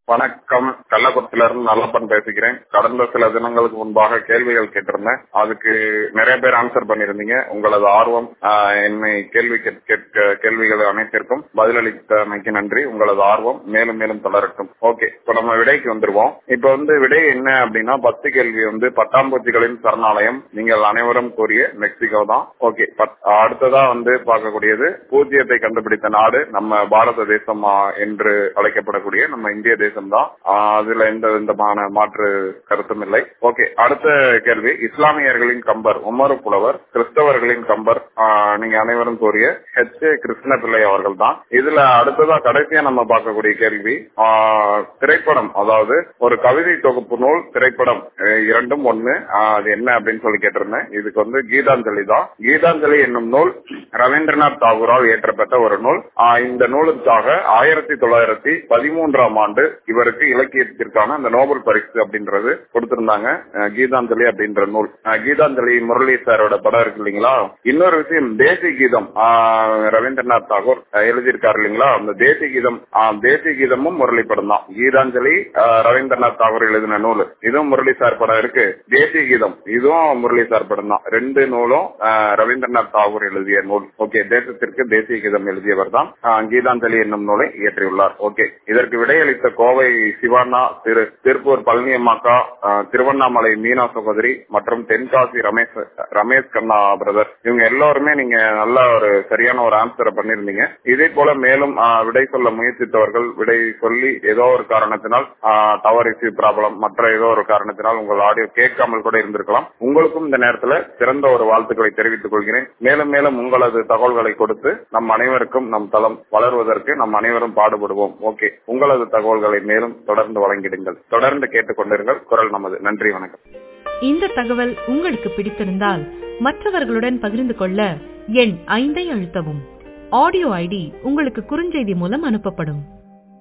வணக்கம் கள்ளக்குறிச்சில இருந்து நல்லப்பன் பேசுகிறேன் கடந்த சில தினங்களுக்கு முன்பாக கேள்விகள் கேட்டிருந்தேன் அதுக்கு நிறைய பேர் ஆன்சர் பண்ணிருந்தீங்க உங்களது ஆர்வம் ஆஹ், என்னை கேள்வி கேட்- கேட்க கேள்விகள் அனைத்திற்கும் பதிலளித்தமைக்கு நன்றி உங்களது ஆர்வம் மேலும் மேலும் தொடரட்டும் ஓகே இப்ப நம்ம விடைக்கு வந்துருவோம் இப்ப வந்து விடை என்ன அப்படின்னா பத்து கேள்வி வந்து பட்டாம்பூச்சிகளின் சரணாலயம் நீங்கள் அனைவரும் கூறிய மெக்சிகோ தான் ஓகே அடுத்ததா வந்து பார்க்கக்கூடியது பூஜ்ஜியத்தை கண்டுபிடித்த நாடு நம்ம பாரத தேசம் ஆ, என்று அழைக்கப்படக்கூடிய நம்ம இந்திய தேசம் தான் அதுல எந்த விதமான மாற்று கருத்தும் இல்லை ஓகே அடுத்த கேள்வி இஸ்லாமியர்களின் கம்பர் உமரு புலவர் கிறிஸ்தவர்களின் கம்பர் ஆ, நீங்க அனைவரும் கூறிய ஹெச் ஏ கிருஷ்ணபிள்ளை அவர்கள் தான் இதுல அடுத்ததா கடைசியா நம்ம பார்க்கக்கூடிய கேள்வி ஆ, திரைப்படம் அதாவது ஒரு கவிதை தொகுப்பு நூல் திரைப்படம் அஹ், இரண்டும் ஒண்ணு ஆ, அது என்ன அப்படின்னு சொல்லி கேட்டிருந்தேன் இதுக்கு வந்து கீதாஞ்சலி தான் கீதாஞ்சலி என்னும் நூல் ரவீந்திரநாத் தாகூரால் இயற்றப்பட்ட ஒரு நூல் ஆ, இந்த நூலுக்காக ஆயிரத்தி தொள்ளாயிரத்தி பதிமூன்றாம் ஆண்டு இவருக்கு இலக்கியத்திற்கான அந்த நோபல் பரிசு அப்படின்றது கொடுத்திருந்தாங்க அஹ், கீதாஞ்சலி அப்படின்ற நூல் அஹ், கீதாஞ்சலி முரளி சாரோட படம் இருக்கு இல்லைங்களா இன்னொரு விஷயம் தேசிய கீதம் ஆஹ், ரவீந்திரநாத் தாகூர் அஹ், எழுதியிருக்காரு இல்லைங்களா அந்த தேசிய கீதம் ஆஹ், தேசிய கீதமும் முரளி படம் தான் கீதாஞ்சலி ஆஹ், ரவீந்திரநாத் தாகூர் எழுதின நூல் இதுவும் முரளி சார் படம் இருக்கு தேசிய கீதம் இதுவும் முரளி சார் படம் தான் ரெண்டு நூலும் ஆஹ், ரவீந்திரநாத் தாகூர் எழுதிய நூல் ஓகே தேசத்திற்கு தேசிய கீதம் எழுதியவர் தான் ஆஹ், கீதாஞ்சலி என்னும் நூலை இயற்றியுள்ளார் ஓகே இதற்கு விடையளித்த கோவை சிவானா திரு திருப்பூர் பழனியம்மாக்கா ஆஹ், திருவண்ணாமலை மீனா சகோதரி மற்றும் தென்காசி ரமேஷ் ரமேஷ் கண்ணா பிரதர் இவங்க எல்லாருமே நீங்க நல்ல ஒரு சரியான ஒரு ஆன்சரை பண்ணிருந்தீங்க இதே போல மேலும் ஆஹ், விடை சொல்ல முயற்சித்தவர்கள் விடை சொல்லி ஏதோ ஒரு காரணத்தினால் டவர் இஷ்யூ ப்ராப்ளம் மற்ற ஏதோ ஒரு காரணத்தினால் உங்கள் ஆடியோ கேட்காமல் கூட இருந்திருக்கலாம் உங்களுக்கும் இந்த நேரத்தில் சிறந்த ஒரு வாழ்த்துக்களை தெரிவித்துக் கொள்கிறேன் மேலும் மேலும் உங்களது தகவல்களை கொடுத்து நம் அனைவருக்கும் நம் தளம் வளர்வதற்கு நம் அனைவரும் பாடுபடுவோம் ஓகே உங்களது தகவல்களை மேலும் தொடர்ந்து வழங்கிடுங்கள் தொடர்ந்து கேட்டுக்கொண்டிருங்கள் குரல் நமது நன்றி வணக்கம் இந்த தகவல் உங்களுக்கு பிடித்திருந்தால் மற்றவர்களுடன் பகிர்ந்து கொள்ள எண் ஐந்தை அழுத்தவும் ஆடியோ ஐடி உங்களுக்கு குறுஞ்செய்தி மூலம் அனுப்பப்படும்